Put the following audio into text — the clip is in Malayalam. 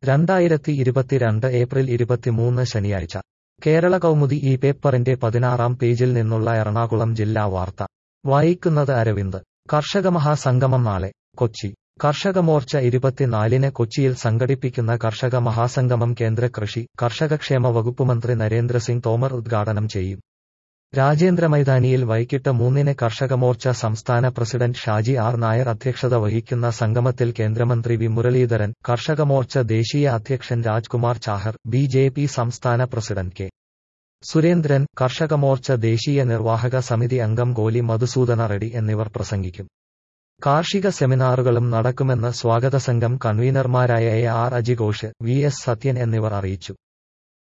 രണ്ടായിരത്തി ഇരുപത്തിരണ്ട് ഏപ്രിൽ ഇരുപത്തിമൂന്ന് ശനിയാഴ്ച കേരള കൗമുദി ഈ പേപ്പറിന്റെ പതിനാറാം പേജിൽ നിന്നുള്ള എറണാകുളം ജില്ലാ വാർത്ത വായിക്കുന്നത് അരവിന്ദ് കർഷക മഹാസംഗമം നാളെ കൊച്ചി കർഷക മോർച്ച ഇരുപത്തിനാലിന് കൊച്ചിയിൽ സംഘടിപ്പിക്കുന്ന കർഷക മഹാസംഗമം കേന്ദ്ര കൃഷി കർഷകക്ഷേമ വകുപ്പ് മന്ത്രി നരേന്ദ്രസിംഗ് തോമർ ഉദ്ഘാടനം ചെയ്യും രാജേന്ദ്ര മൈതാനിയിൽ വൈകിട്ട് മൂന്നിന് കർഷക മോർച്ച സംസ്ഥാന പ്രസിഡന്റ് ഷാജി ആർ നായർ അധ്യക്ഷത വഹിക്കുന്ന സംഗമത്തിൽ കേന്ദ്രമന്ത്രി വി മുരളീധരൻ കർഷക മോർച്ച ദേശീയ അധ്യക്ഷൻ Rajkumar Chahar B J P സംസ്ഥാന പ്രസിഡന്റ് കെ സുരേന്ദ്രൻ കർഷക മോർച്ച ദേശീയ നിർവാഹക സമിതി അംഗം ഗോലി മധുസൂദന റെഡ്ഡി എന്നിവർ പ്രസംഗിക്കും കാർഷിക സെമിനാറുകളും നടക്കുമെന്ന് സ്വാഗത സംഘം കൺവീനർമാരായ എ ആർ അജിഘോഷ് വി എസ് സത്യൻ എന്നിവർ അറിയിച്ചു